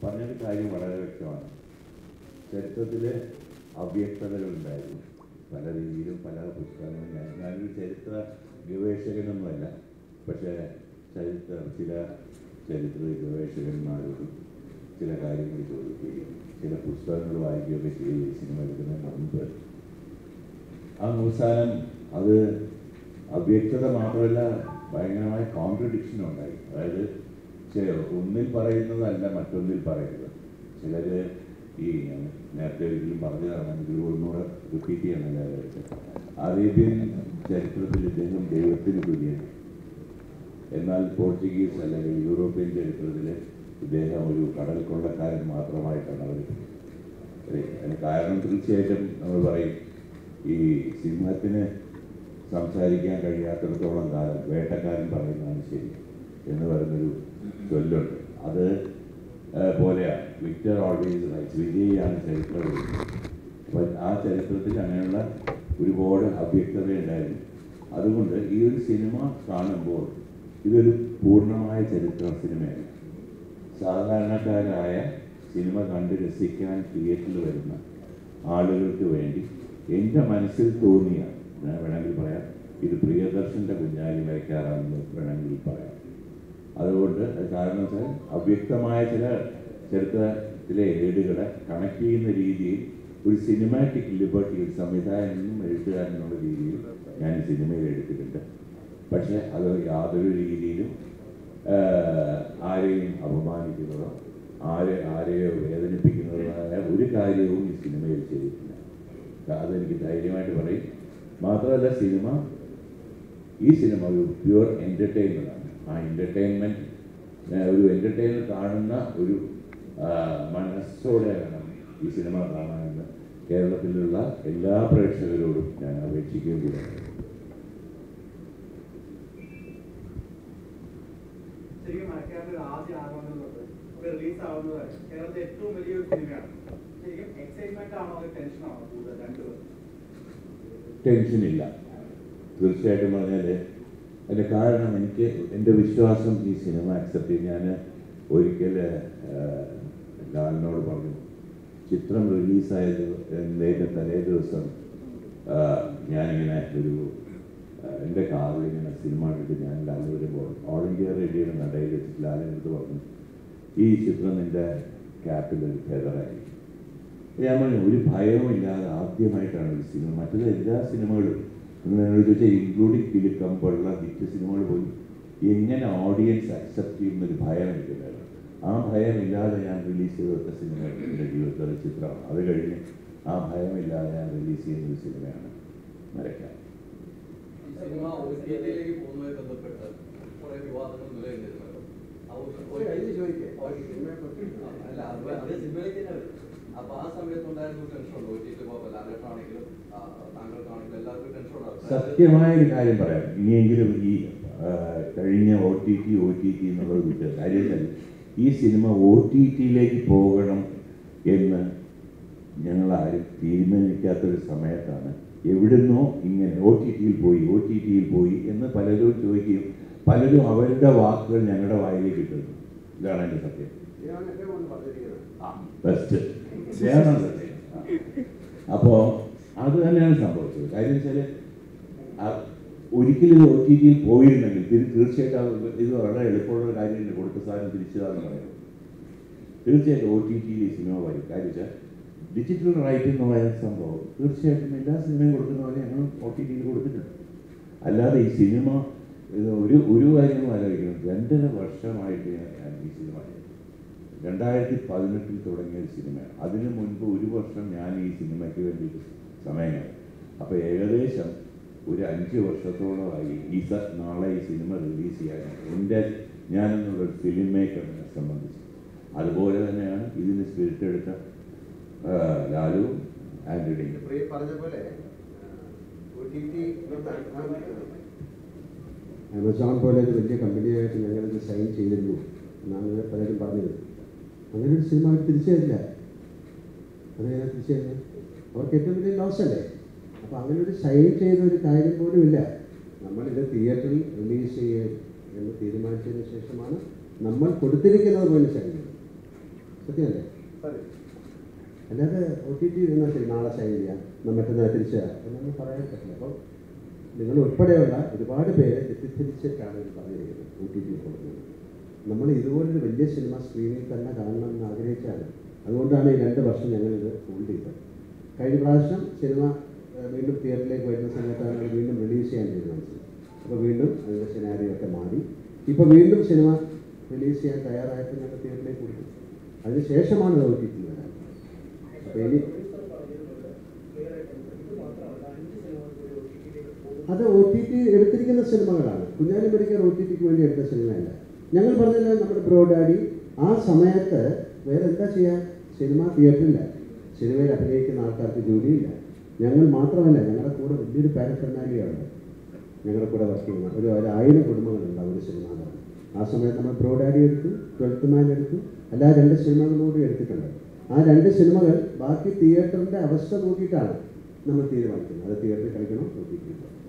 പറഞ്ഞൊരു കാര്യം വളരെ വ്യക്തമാണ് ചരിത്രത്തിൽ അവ്യക്തതകളുണ്ടായിരുന്നു പല രീതിയിലും പല പുസ്തകങ്ങളും ഞാൻ ഞാനൊരു ചരിത്ര ഗവേഷകനൊന്നുമല്ല പക്ഷേ ചരിത്ര ചില ചരിത്ര ഗവേഷകന്മാരോടും ചില കാര്യങ്ങൾ ചോദിക്കുകയും ചില പുസ്തകങ്ങൾ വായിക്കുകയൊക്കെ ചെയ്ത് ഈ സിനിമ എടുക്കുന്നതിന് മുമ്പ് ആ അവസാനം അത് അവ്യക്തത മാത്രമല്ല ഭയങ്കരമായ കോൺട്രഡിക്ഷൻ ഉണ്ടായി അതായത് ചെ- ഒന്നിൽ പറയുന്നതല്ല മറ്റൊന്നിൽ പറയുന്നത് ചിലർ ഈ ഞാൻ നേരത്തെ ഒരിക്കലും പറഞ്ഞു തരണമെങ്കിൽ ഒന്നുകൂടെ റിപ്പീറ്റ് ചെയ്യണം അറേബ്യൻ ചരിത്രത്തിൽ ഇദ്ദേഹം ദൈവത്തിന് തുല്യൻ എന്നാൽ പോർച്ചുഗീസ് അല്ലെങ്കിൽ യൂറോപ്യൻ ചരിത്രത്തിൽ ഇദ്ദേഹം ഒരു കടൽ കൊള്ളക്കാരൻ മാത്രമായിട്ടാണ് അവർ അതിന് കാരണം തീർച്ചയായിട്ടും നമ്മൾ പറയും ഈ സിംഹത്തിന് സംസാരിക്കാൻ കഴിയാത്തിടത്തോളം കാലം വേട്ടക്കാരൻ പറയുന്നതാണ് ശരി എന്ന് പറയുന്നൊരു ചൊല്ലുണ്ട് അത് ആ, പോലെയാണ് വിക്ടർ ഓൾവേസ് റൈറ്റ്സ് വിജയിയാണ് ചരിത്രം എഴുതുന്നത്. അപ്പോൾ ആ ചരിത്രത്തിൽ അങ്ങനെയുള്ള ഒരുപാട് അവ്യക്തത ഉണ്ടായിരുന്നു അതുകൊണ്ട് ഈ ഒരു സിനിമ കാണുമ്പോൾ ഇതൊരു പൂർണ്ണമായ ചരിത്ര സിനിമയല്ല സാധാരണക്കാരായ സിനിമ കണ്ട് രസിക്കാൻ തിയേറ്ററിൽ വരുന്ന ആളുകൾക്ക് വേണ്ടി എൻ്റെ മനസ്സിൽ തോന്നിയ ഞാൻ വേണമെങ്കിൽ പറയാം ഇത് പ്രിയദർശൻ്റെ കുഞ്ഞാലി വരയ്ക്കാറാണെന്ന് വേണമെങ്കിൽ പറയാം അതുകൊണ്ട് അത് കാരണം വെച്ചാൽ അവ്യക്തമായ ചില ചരിത്രത്തിലെ ഏടുകളെ കണക്ട് ചെയ്യുന്ന രീതിയിൽ ഒരു സിനിമാറ്റിക് ലിബർട്ടി ഒരു സംവിധായകനും എഴുത്തുകാരനുള്ള രീതിയിൽ ഞാൻ ഈ സിനിമയിൽ എടുത്തിട്ടുണ്ട് പക്ഷേ അത് യാതൊരു രീതിയിലും ആഹ്, ആരെയും അപമാനിക്കുന്നതോ ആരെ ആരെയോ വേദനിപ്പിക്കുന്നതായ ഒരു കാര്യവും ഈ സിനിമയിൽ ചെയ്തിട്ടില്ല അതെനിക്ക് ധൈര്യമായിട്ട് പറയും മാത്രമല്ല സിനിമ ഈ സിനിമ ഒരു പ്യുവർ എൻ്റർടൈൻമെൻ്റ് ആണ് ആ എൻ്റർടൈൻമെൻറ്റ് ഒരു എൻ്റർടൈനർ കാണുന്ന ഒരു ആ, മനസ്സോടെ വേണം ഈ സിനിമ കാണാമെന്ന് കേരളത്തിലുള്ള എല്ലാ പ്രേക്ഷകരോടും ഞാൻ അപേക്ഷിക്കുകയും കൂടെ ശരിക്കും മരക്കാരുടെ ആദ്യ ആഗമനമുള്ളത് റിലീസ് ആവുന്നത് വരെ കേരളത്തിലെ ഏറ്റവും വലിയൊരു സിനിമയാണ് ശരിക്കും എക്സൈറ്റ്മെന്റ് ആണോ അത് ടെൻഷൻ ആണോ കൂടുതൽ രണ്ടുപേരും ടെൻഷനില്ല തീർച്ചയായിട്ടും പറഞ്ഞാൽ അതിൻ്റെ കാരണം എനിക്ക് എൻ്റെ വിശ്വാസം ഈ സിനിമ അക്സെപ്റ്റ് ചെയ്യും ഞാൻ ഒരിക്കൽ ലാലിനോട് പറഞ്ഞു ചിത്രം റിലീസായത് എന്നതിൻ്റെ തലേ ദിവസം ആ, ഞാനിങ്ങനെ ഒരു ആ, എൻ്റെ കാറിൽ ഇങ്ങനെ സിനിമ കണ്ടിട്ട് ഞാൻ ലാലിന് വരുമ്പോൾ ഓൾ ഇന്ത്യ റേഡിയോയുടെ നടയിൽ വെച്ചിട്ട് ലാലിനടുത്ത് പറഞ്ഞു ഈ ചിത്രം നിൻ്റെ ക്യാപ്പിൽ ഒരു ഫെതറായി ഞാൻ പറഞ്ഞു ഒരു ഭയവുമില്ലാതെ ആദ്യമായിട്ടാണ് ഒരു സിനിമ മറ്റത് എല്ലാ സിനിമകളും നിങ്ങൾ എന്നോട് ചോദിച്ചാൽ ഇൻക്ലൂഡിങ് കിലുക്കം പോലുള്ള ഹിറ്റ് സിനിമകൾ പോയി എങ്ങനെ ഓഡിയൻസ് അക്സെപ്റ്റ് ചെയ്യുന്നൊരു ഭയം എനിക്കുണ്ടായിരുന്നു ആ ഭയമില്ലാതെ ഞാൻ റിലീസ് ചെയ്ത സിനിമ എൻ്റെ ജീവിതത്തിലെ ചിത്രമാണ് അത് കഴിഞ്ഞ് ആ ഭയമില്ലാതെ ഞാൻ റിലീസ് ചെയ്യുന്ന ഒരു സിനിമയാണ് മരക്കാൻ ഈ സിനിമ ഒ ടി ടിയിലേക്ക് പോകുന്നതുമായി ബന്ധപ്പെട്ട് കുറെ വിവാദങ്ങൾ നിലനിന്നിരുന്നല്ലോ ആ ഒരു- ഒരു കാര്യം ചോദിക്കേ? ആ, അല്ല അത് അത് സിനിമയിലേക്ക് തന്നെ വരും അപ്പൊ ആ സമയത്ത് ഉണ്ടായിരുന്ന ടെൻഷൻ ഉണ്ട് ഒ ടി ടി പോകുമ്പോൾ ലാലേട്ടാണെങ്കിലും ആ, താങ്കൾക്കാണെങ്കിലും എല്ലാവർക്കും ടെൻഷൻ ഉണ്ടാവും സത്യമായ ഒരു കാര്യം പറയാം ഇനിയെങ്കിലും ഈ ആ, കഴിഞ്ഞ O T T O T T എന്നുള്ളത് വിട്ട് കാര്യം വെച്ചാൽ ഈ സിനിമ ഒ ടി ടിയിലേക്ക് പോകണം എന്ന് ഞങ്ങൾ ആരും തീരുമാനിക്കാത്തൊരു സമയത്താണ് എവിടുന്നോ ഇങ്ങനെ ഒ ടി ടിയിൽ പോയി ഒ ടി ടിയിൽ പോയി എന്ന് പലരും ചോദിക്കുകയും പലരും അവരുടെ വാക്കുകൾ ഞങ്ങളുടെ വായിലേക്ക് ഇട്ടുന്നു ഇതാണ് എൻ്റെ സത്യം ഇതാണ് എന്നെ കൊണ്ട് പറഞ്ഞിരിക്കുന്നത് ആ ബെസ്റ്റ് ഇതാണ് സത്യം അപ്പോൾ അത് തന്നെയാണ് സംഭവിച്ചത് കാര്യം വെച്ചാൽ ഒരിക്കലും ഒ ടി ടിയിൽ പോയിരുന്നെങ്കിൽ തീർ- തീർച്ചയായിട്ടും അത് ഇത് വളരെ എളുപ്പമുള്ള ഒരു കാര്യമില്ല കൊടുത്ത സാധനം തിരിച്ചതാന്ന് പറയുന്നത് തീർച്ചയായിട്ടും ഒ ടി ടിയിൽ ഈ സിനിമ വരും കാര്യം വെച്ചാൽ ഡിജിറ്റൽ റൈറ്റ് എന്ന് പറയുന്ന സംഭവം തീർച്ചയായിട്ടും എല്ലാ സിനിമയും കൊടുക്കുന്ന പോലെ ഞങ്ങൾ ഒ ടി ടിയിൽ കൊടുത്തിട്ടുണ്ട് അല്ലാതെ ഈ സിനിമ ഇത് ഒരു ഒരു കാര്യവും ആലോചിക്കണം രണ്ടര വർഷമായിട്ട് ഞാൻ ഈ സിനിമ ചെയ്തു. രണ്ടായിരത്തി പതിനെട്ടിൽ തുടങ്ങിയ ഒരു സിനിമയാണ് അതിനു മുൻപ് ഒരു വർഷം ഞാൻ ഈ സിനിമയ്ക്ക് വേണ്ടി സമയമായി അപ്പോൾ ഏകദേശം ഒരു അഞ്ച് വർഷത്തോളമായി ഈ സ നാളെ ഈ സിനിമ റിലീസ് ചെയ്യാൻ എൻ്റെ ഞാനെന്നുള്ള ഫിലിം മേക്കറിനെ സംബന്ധിച്ച് അതുപോലെ തന്നെയാണ് ഇതിന് സ്പിരിറ്റ് എടുത്ത ആ, ലാലുവും ആൻ്റണിയും പ്രിയ പറഞ്ഞ പോലെ ഒ ടി ടി ആമസോൺ പോലെ ഒരു വലിയ കമ്പനിയായിട്ട് ഞങ്ങളിത് സൈൻ ചെയ്തിരുന്നു എന്നാണ് പലരും പറഞ്ഞത് അങ്ങനെ ഒരു സിനിമ അവർ തിരിച്ചു തരില്ല അതെങ്ങനെ തിരിച്ചു തരുന്നത് അവർക്ക് ഏറ്റവും വലിയ ലോസ് അല്ലേ അപ്പോൾ അങ്ങനെ ഒരു സൈൻ ചെയ്ത ഒരു കാര്യം പോലും ഇല്ല നമ്മളിത് തിയേറ്ററിൽ റിലീസ് ചെയ്യുക എന്ന് തീരുമാനിച്ചതിന് ശേഷമാണ് നമ്മൾ കൊടുത്തിരിക്കുന്നത് പോലും സൈൻ ചെയ്തത് സത്യമല്ലേ സരി അല്ലാതെ ഒ ടി ടി എന്നാൽ ശരി നാളെ സൈൻ ചെയ്യാം നമ്മൾ മറ്റന്നാൾ തിരിച്ചു തരാം എന്നൊന്നും പറയാൻ പറ്റില്ല അപ്പോൾ നിങ്ങൾ ഉൾപ്പെടെയുള്ള ഒരുപാട് പേരെ തെറ്റിദ്ധരിച്ചിട്ടാണ് ഇത് പറഞ്ഞിരിക്കുന്നത് ഒ ടി ടി കൊടുക്കുന്നത് നമ്മൾ ഇതുപോലൊരു വലിയ സിനിമ സ്ക്രീനിൽ തന്നെ കാണണം എന്ന് ആഗ്രഹിച്ചാണ് അതുകൊണ്ടാണ് ഈ രണ്ട് വർഷം ഞങ്ങളിത് ഹോൾഡ് ചെയ്തത് കഴിഞ്ഞ പ്രാവശ്യം സിനിമ ഏഹ്, വീണ്ടും തിയേറ്ററിലേക്ക് വരുന്ന സമയത്താണ് അത് വീണ്ടും റിലീസ് ചെയ്യാൻ തീരുമാനിച്ചത് അപ്പോൾ വീണ്ടും അതിൻ്റെ സിനാരിയോ ഒക്കെ മാറി ഇപ്പോൾ വീണ്ടും സിനിമ റിലീസ് ചെയ്യാൻ തയ്യാറായപ്പോൾ ഞങ്ങൾ തിയേറ്ററിലേക്ക് കൊടുത്തു അതിനുശേഷമാണ് ഒ ടി ടി വരാൻ അപ്പോൾ ഇനി അത് ഒ ടി ടി എടുത്തിരിക്കുന്ന സിനിമകളാണ് കുഞ്ഞാലി മെഡിക്കൽ ഒ ടി ടിക്ക് വേണ്ടി എടുത്ത സിനിമയല്ല ഞങ്ങൾ പറഞ്ഞല്ലോ നമ്മുടെ ബ്രോ ഡാഡി ആ സമയത്ത് വേറെ എന്താ ചെയ്യാൻ സിനിമ തിയേറ്ററില്ല സിനിമയിൽ അഭിനയിക്കുന്ന ആൾക്കാർക്ക് ജോലിയില്ല ഞങ്ങൾ മാത്രമല്ല ഞങ്ങളുടെ കൂടെ വലിയൊരു പാരഫെർണാലിയുണ്ട് ഞങ്ങളുടെ കൂടെ വർക്ക് ചെയ്യുന്ന ഒരു ഒരു ആയിരം കുടുംബങ്ങളുണ്ട് ആ ഒരു സിനിമ എന്ന് പറഞ്ഞാൽ. ആ സമയത്ത് നമ്മൾ ബ്രോ ഡാഡി എടുത്തു ട്വൽത്ത് മാൻ എടുത്തു എല്ലാ രണ്ട് സിനിമകളോടും എടുത്തിട്ടുണ്ട് ആ രണ്ട് സിനിമകൾ ബാക്കി തിയേറ്ററിൻ്റെ അവസ്ഥ നോക്കിയിട്ടാണ് നമ്മൾ തീരുമാനിക്കുന്നത് അത് തിയേറ്ററിൽ കളിക്കണോ ഒ ടി ടി